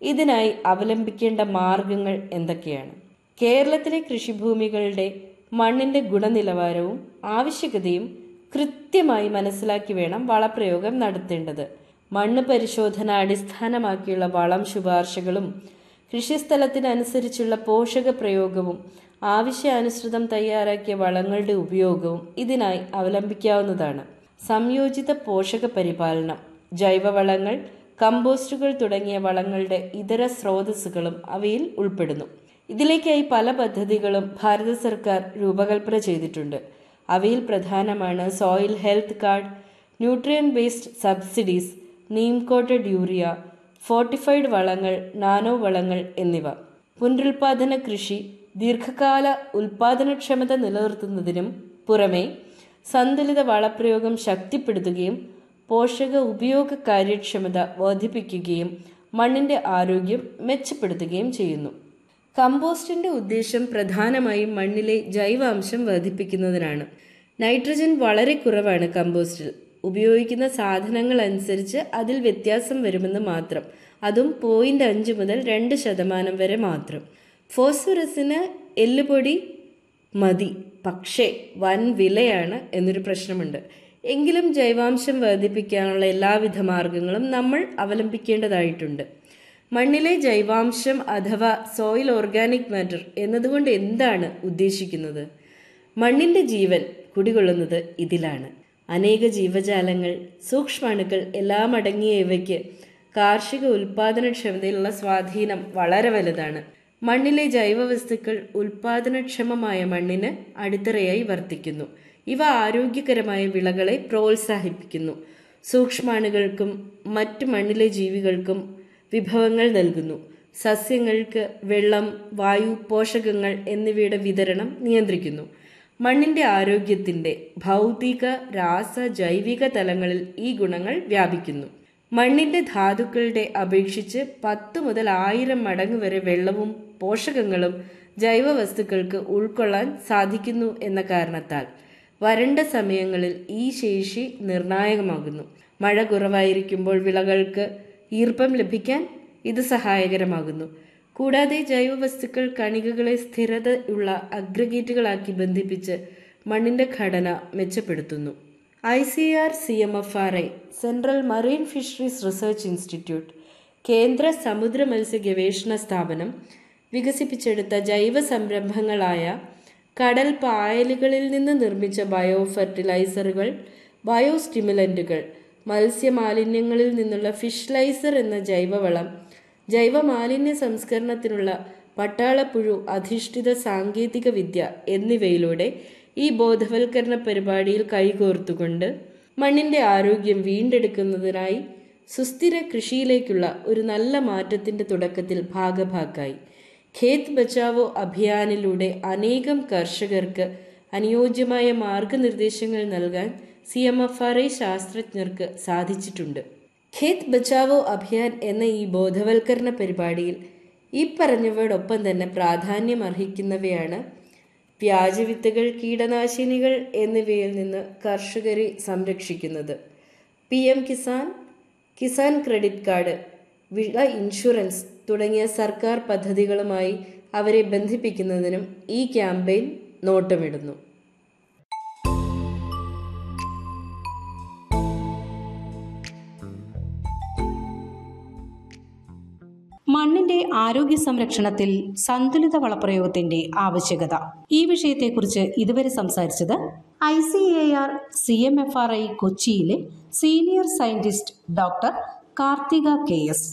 ഇതിനായി അവലംബിക്കേണ്ട മാർഗങ്ങൾ എന്തൊക്കെയാണ് കേരളത്തിലെ കൃഷിഭൂമികളുടെ മണ്ണിന്റെ ഗുണനിലവാരവും ആവശ്യകതയും കൃത്യമായി മനസ്സിലാക്കി വേണം വളപ്രയോഗം നടത്തേണ്ടത് മണ്ണ് പരിശോധന അടിസ്ഥാനമാക്കിയുള്ള വളം ശുപാർശകളും കൃഷിസ്ഥലത്തിനനുസരിച്ചുള്ള പോഷക പ്രയോഗവും ആവശ്യാനുസൃതം തയ്യാറാക്കിയ വളങ്ങളുടെ ഉപയോഗവും ഇതിനായി അവലംബിക്കാവുന്നതാണ് സംയോജിത പോഷക പരിപാലനം ജൈവവളങ്ങൾ കമ്പോസ്റ്റുകൾ തുടങ്ങിയ വളങ്ങളുടെ ഇതര സ്രോതസ്സുകളും അവയിൽ ഉൾപ്പെടുന്നു ഇതിലേക്കായി പല പദ്ധതികളും ഭാരത സർക്കാർ രൂപകൽപ്പന ചെയ്തിട്ടുണ്ട് അവയിൽ പ്രധാനമാണ് soil health card nutrient based subsidies neem coated urea fortified വളങ്ങൾ നാനോ വളങ്ങൾ എന്നിവ പുനരുൽപാദന കൃഷി ദീർഘകാല ഉൽപാദനക്ഷമത നിലനിർത്തുന്നതിനും പുറമെ സന്തുലിത വളപ്രയോഗം ശക്തിപ്പെടുത്തുകയും പോഷക ഉപയോഗ കാര്യക്ഷമത വർദ്ധിപ്പിക്കുകയും മണ്ണിന്റെ ആരോഗ്യം മെച്ചപ്പെടുത്തുകയും ചെയ്യുന്നു കമ്പോസ്റ്റിന്റെ ഉദ്ദേശം പ്രധാനമായും മണ്ണിലെ ജൈവാംശം വർദ്ധിപ്പിക്കുന്നതിനാണ് നൈട്രജൻ വളരെ കുറവാണ് കമ്പോസ്റ്റിൽ ഉപയോഗിക്കുന്ന സാധനങ്ങൾ അനുസരിച്ച് അതിൽ വ്യത്യാസം വരുമെന്ന് മാത്രം അതും പോയിന്റ് അഞ്ച് മുതൽ രണ്ട് ശതമാനം വരെ മാത്രം ഫോസ്ഫറസിന് എല്ലുപൊടി മതി പക്ഷേ വൻ വിലയാണ് എന്നൊരു പ്രശ്നമുണ്ട് എങ്കിലും ജൈവാംശം വർദ്ധിപ്പിക്കാനുള്ള എല്ലാവിധ മാർഗങ്ങളും നമ്മൾ അവലംബിക്കേണ്ടതായിട്ടുണ്ട് മണ്ണിലെ ജൈവാംശം അഥവാ സോയിൽ ഓർഗാനിക് മാറ്റർ എന്നതുകൊണ്ട് എന്താണ് ഉദ്ദേശിക്കുന്നത് മണ്ണിന്റെ ജീവൻ കുടികൊള്ളുന്നത് ഇതിലാണ് അനേക ജീവജാലങ്ങൾ സൂക്ഷ്മാണുക്കൾ എല്ലാം അടങ്ങിയ ഇവയ്ക്ക് കാർഷിക ഉൽപാദനക്ഷമതയിലുള്ള സ്വാധീനം വളരെ വലുതാണ് മണ്ണിലെ ജൈവവസ്തുക്കൾ ഉൽപാദനക്ഷമമായ മണ്ണിന് അടിത്തറയായി വർത്തിക്കുന്നു ഇവ ആരോഗ്യകരമായ വിളകളെ പ്രോത്സാഹിപ്പിക്കുന്നു സൂക്ഷ്മാണുകൾക്കും മറ്റു മണ്ണിലെ ജീവികൾക്കും വിഭവങ്ങൾ നൽകുന്നു സസ്യങ്ങൾക്ക് വെള്ളം വായു പോഷകങ്ങൾ എന്നിവയുടെ വിതരണം നിയന്ത്രിക്കുന്നു മണ്ണിന്റെ ആരോഗ്യത്തിന്റെ ഭൗതിക രാസ ജൈവിക തലങ്ങളിൽ ഈ ഗുണങ്ങൾ വ്യാപിക്കുന്നു മണ്ണിന്റെ ധാതുക്കളുടെ അപേക്ഷിച്ച് പത്ത് മുതൽ ആയിരം മടങ്ങ് വരെ വെള്ളവും പോഷകങ്ങളും ജൈവവസ്തുക്കൾക്ക് ഉൾക്കൊള്ളാൻ സാധിക്കുന്നു എന്ന കാരണത്താൽ വരണ്ട സമയങ്ങളിൽ ഈ ശേഷി നിർണായകമാകുന്നു മഴ കുറവായിരിക്കുമ്പോൾ വിളകൾക്ക് ഈർപ്പം ലഭിക്കാൻ ഇത് സഹായകരമാകുന്നു കൂടാതെ ജൈവവസ്തുക്കൾ കണികകളെ സ്ഥിരതയുള്ള അഗ്രഗേറ്റുകളാക്കി ബന്ധിപ്പിച്ച് മണ്ണിന്റെ ഘടന മെച്ചപ്പെടുത്തുന്നു I C R C M F R I central marine fisheries research institute കേന്ദ്ര സമുദ്ര മത്സ്യ ഗവേഷണ സ്ഥാപനം വികസിപ്പിച്ചെടുത്ത ജൈവ സംരംഭങ്ങളായ കടൽ പായലുകളിൽ നിന്ന് നിർമ്മിച്ച ബയോ ഫെർട്ടിലൈസറുകൾ ബയോ സ്റ്റിമുലന്റുകൾ മത്സ്യമാലിന്യങ്ങളിൽ നിന്നുള്ള ഫിഷ്ലൈസർ എന്ന ജൈവവളം ജൈവമാലിന്യ സംസ്കരണത്തിനുള്ള പട്ടാളപ്പുഴു അധിഷ്ഠിത സാങ്കേതിക വിദ്യ എന്നിവയിലൂടെ ഈ ബോധവൽക്കരണ പരിപാടിയിൽ കൈകോർത്തുകൊണ്ട് മണ്ണിന്റെ ആരോഗ്യം വീണ്ടെടുക്കുന്നതിനായി സുസ്ഥിര കൃഷിയിലേക്കുള്ള ഒരു നല്ല മാറ്റത്തിന്റെ തുടക്കത്തിൽ ഭാഗഭാക്കായി ഖേത് ബച്ചാവോ അഭിയാനിലൂടെ അനേകം കർഷകർക്ക് അനുയോജ്യമായ മാർഗനിർദ്ദേശങ്ങൾ നൽകാൻ C M F R I ശാസ്ത്രജ്ഞർക്ക് സാധിച്ചിട്ടുണ്ട് ഖേത് ബച്ചാവോ അഭിയാൻ എന്ന ഈ ബോധവൽക്കരണ പരിപാടിയിൽ ഈ പറഞ്ഞവയോടൊപ്പം തന്നെ പ്രാധാന്യം അർഹിക്കുന്നവയാണ് വ്യാജവിത്തുകൾ കീടനാശിനികൾ എന്നിവയിൽ നിന്ന് കർഷകരെ സംരക്ഷിക്കുന്നത് P M Kisan Kisan credit card വിള ഇൻഷുറൻസ് തുടങ്ങിയ സർക്കാർ പദ്ധതികളുമായി അവരെ ബന്ധിപ്പിക്കുന്നതിനും ഈ ക്യാമ്പയിൻ നോട്ടമിടുന്നു മണ്ണിന്റെ ആരോഗ്യ സംരക്ഷണത്തിൽ സന്തുലിത വളപ്രയോഗത്തിന്റെ ആവശ്യകത ഈ വിഷയത്തെക്കുറിച്ച് ഇതുവരെ സംസാരിച്ചത് I C A R C M F R I കൊച്ചിയിലെ senior scientist doctor Karthika K S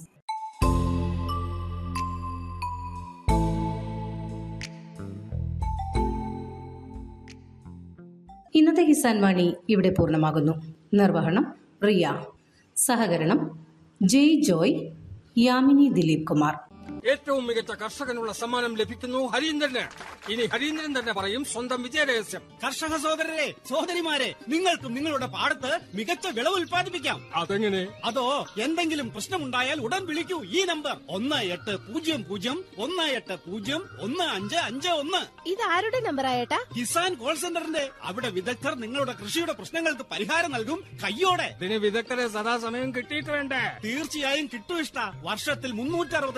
ഇന്നത്തെ കിസാൻ വാണി ഇവിടെ പൂർണ്ണമാകുന്നു നിർവഹണം റിയ സഹകരണം ജയ് ജോയ് യാമിനി ദിലീപ് കുമാർ ഏറ്റവും മികച്ച കർഷകനുള്ള സമ്മാനം ലഭിക്കുന്നു ഹരീന്ദ്രന് ഇനി ഹരീന്ദ്രൻ തന്നെ പറയും സ്വന്തം വിജയരഹസ്യം കർഷക സഹോദരരെ സഹോദരിമാരെ നിങ്ങൾക്കും നിങ്ങളുടെ പാടത്ത് മികച്ച വിളവ് ഉൽപ്പാദിപ്പിക്കാം അതെങ്ങനെ അതോ എന്തെങ്കിലും പ്രശ്നമുണ്ടായാൽ ഉടൻ വിളിക്കൂ ഈ നമ്പർ ഒന്ന് എട്ട് പൂജ്യം പൂജ്യം ഒന്ന് എട്ട് പൂജ്യം ഒന്ന് അഞ്ച് അഞ്ച് ഒന്ന് ഇത് ആരുടെ നമ്പറായേട്ടാ കിസാൻ കോൾ സെന്ററിന്റെ അവിടെ വിദഗ്ധർ നിങ്ങളുടെ കൃഷിയുടെ പ്രശ്നങ്ങൾക്ക് പരിഹാരം നൽകും കയ്യോടെ ഇതിന് വിദഗ്ധരെ സദാസമയം കിട്ടിയിട്ട് വേണ്ടേ തീർച്ചയായും കിട്ടും ഇഷ്ട വർഷത്തിൽ മുന്നൂറ്ററുപത്